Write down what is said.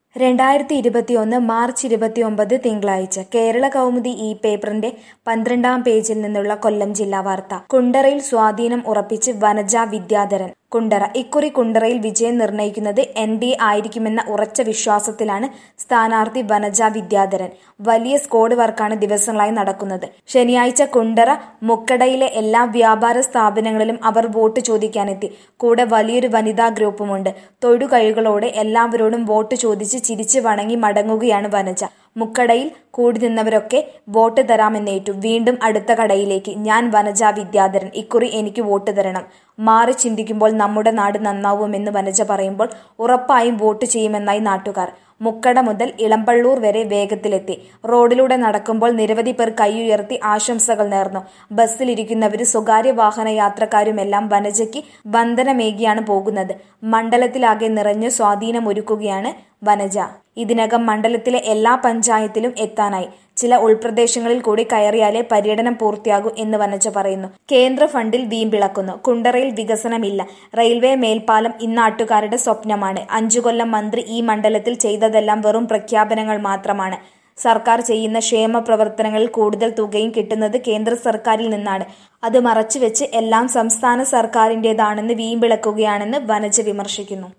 രണ്ടായിരത്തി ഇരുപത്തിയൊന്ന് മാർച്ച് ഇരുപത്തിയൊമ്പത് തിങ്കളാഴ്ച കേരള കൗമുദി ഈ പേപ്പറിന്റെ പന്ത്രണ്ടാം പേജിൽ നിന്നുള്ള കൊല്ലം ജില്ലാ വാർത്ത കുണ്ടറയിൽ സ്വാധീനം ഉറപ്പിച്ച് വനജ വിദ്യാധരൻ കുണ്ടറ ഇക്കുറി കുണ്ടറയിൽ വിജയം നിർണയിക്കുന്നത് എൻ ഡി എ ആയിരിക്കുമെന്ന ഉറച്ച വിശ്വാസത്തിലാണ് സ്ഥാനാർത്ഥി വനജ വിദ്യാധരൻ വലിയ സ്കോഡ് വർക്കാണ് ദിവസങ്ങളായി നടക്കുന്നത് ശനിയാഴ്ച കുണ്ടറ മുക്കടയിലെ എല്ലാ വ്യാപാര സ്ഥാപനങ്ങളിലും അവർ വോട്ട് ചോദിക്കാനെത്തി കൂടെ വലിയൊരു വനിതാ ഗ്രൂപ്പുമുണ്ട് തൊഴുകൈകളോടെ എല്ലാവരോടും വോട്ട് ചോദിച്ച് ചിരിച്ച് വണങ്ങി മടങ്ങുകയാണ് വനജ മുക്കടയിൽ കൂടി നിന്നവരൊക്കെ വോട്ട് തരാമെന്നേറ്റു വീണ്ടും അടുത്ത കടയിലേക്ക് ഞാൻ വനജ വിദ്യാധരൻ ഇക്കുറി എനിക്ക് വോട്ട് തരണം മാറി ചിന്തിക്കുമ്പോൾ നമ്മുടെ നാട് നന്നാവുമെന്ന് വനജ പറയുമ്പോൾ ഉറപ്പായും വോട്ട് ചെയ്യുമെന്നായി നാട്ടുകാർ മുക്കട മുതൽ ഇളമ്പള്ളൂർ വരെ വേഗത്തിലെത്തി റോഡിലൂടെ നടക്കുമ്പോൾ നിരവധി പേർ കൈയുയർത്തി ആശംസകൾ നേർന്നു ബസ്സിലിരിക്കുന്നവരും സ്വകാര്യ വാഹന യാത്രക്കാരുമെല്ലാം വനജയ്ക്ക് വന്ദനമേകിയാണ് പോകുന്നത് മണ്ഡലത്തിലാകെ നിറഞ്ഞു സ്വാധീനമൊരുക്കുകയാണ് വനജ ഇതിനകം മണ്ഡലത്തിലെ എല്ലാ പഞ്ചായത്തിലും എത്താനായി ചില ഉൾപ്രദേശങ്ങളിൽ കൂടി കയറിയാലേ പര്യടനം പൂർത്തിയാകൂ എന്ന് വനജ പറയുന്നു കേന്ദ്ര ഫണ്ടിൽ വീമ്പിളക്കുന്നു കുണ്ടറയിൽ വികസനമില്ല റെയിൽവേ മേൽപ്പാലം ഇന്നാട്ടുകാരുടെ സ്വപ്നമാണ് അഞ്ചു കൊല്ലം മന്ത്രി ഈ മണ്ഡലത്തിൽ ചെയ്തതെല്ലാം വെറും പ്രഖ്യാപനങ്ങൾ മാത്രമാണ് സർക്കാർ ചെയ്യുന്ന ക്ഷേമ പ്രവർത്തനങ്ങളിൽ കൂടുതൽ തുകയും കിട്ടുന്നത് കേന്ദ്ര സർക്കാരിൽ നിന്നാണ് അത് മറച്ചുവെച്ച് എല്ലാം സംസ്ഥാന സർക്കാരിന്റേതാണെന്ന് വീമ്പിളക്കുകയാണെന്ന് വനജ വിമർശിക്കുന്നു